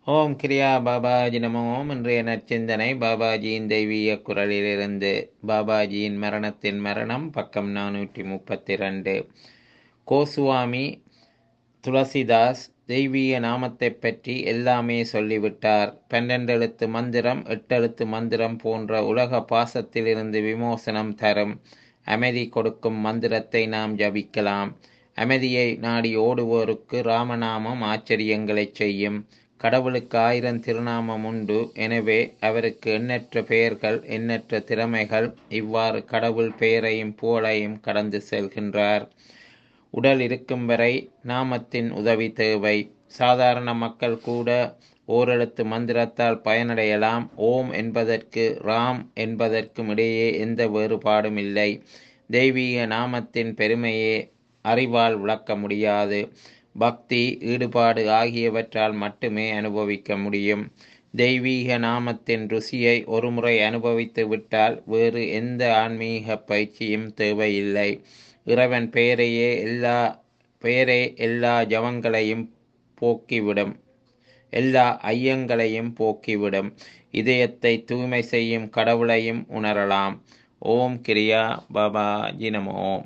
ஓம் கிரியா பாபாஜி நம ஓம் இன்றைய நற்சிந்தனை பாபாஜியின் தெய்வீக குரலிலிருந்து பாபாஜியின் மரணத்தின் மரணம் பக்கம் நானூற்றி முப்பத்தி ரெண்டு கோசுவாமி துளசிதாஸ் தெய்வீக நாமத்தை பற்றி எல்லாமே சொல்லிவிட்டார் பன்னெண்டு எழுத்து மந்திரம் எட்டெழுத்து மந்திரம் போன்ற உலக பாசத்திலிருந்து விமோசனம் தரும் அமைதி கொடுக்கும் மந்திரத்தை நாம் ஜபிக்கலாம் அமைதியை நாடி ஓடுவோருக்கு ராமநாமம் ஆச்சரியங்களைச் செய்யும் கடவுளுக்கு ஆயிரம் திருநாமம் உண்டு எனவே அவருக்கு எண்ணற்ற பெயர்கள் எண்ணற்ற திறமைகள் இவ்வாறு கடவுள் பெயரையும் புகழையும் கடந்து செல்கின்றார் உடல் இருக்கும் வரை நாமத்தின் உதவி தேவை சாதாரண மக்கள் கூட ஓரெழுத்து மந்திரத்தால் பயனடையலாம் ஓம் என்பதற்கு ராம் என்பதற்கும் இடையே எந்த வேறுபாடும் இல்லை தெய்வீக நாமத்தின் பெருமையே அறிவால் விளக்க முடியாது பக்தி ஈடுபாடு ஆகியவற்றால் மட்டுமே அனுபவிக்க முடியும் தெய்வீக நாமத்தின் ருசியை ஒருமுறை அனுபவித்து விட்டால் வேறு எந்த ஆன்மீக பயிற்சியும் தேவையில்லை இறைவன் பெயரையே எல்லா பெயரே எல்லா ஜவங்களையும் போக்கிவிடும் எல்லா ஐயங்களையும் போக்கிவிடும் இதயத்தை தூய்மை செய்யும் கடவுளையும் உணரலாம் ஓம் கிரியா பாபா ஜினமோ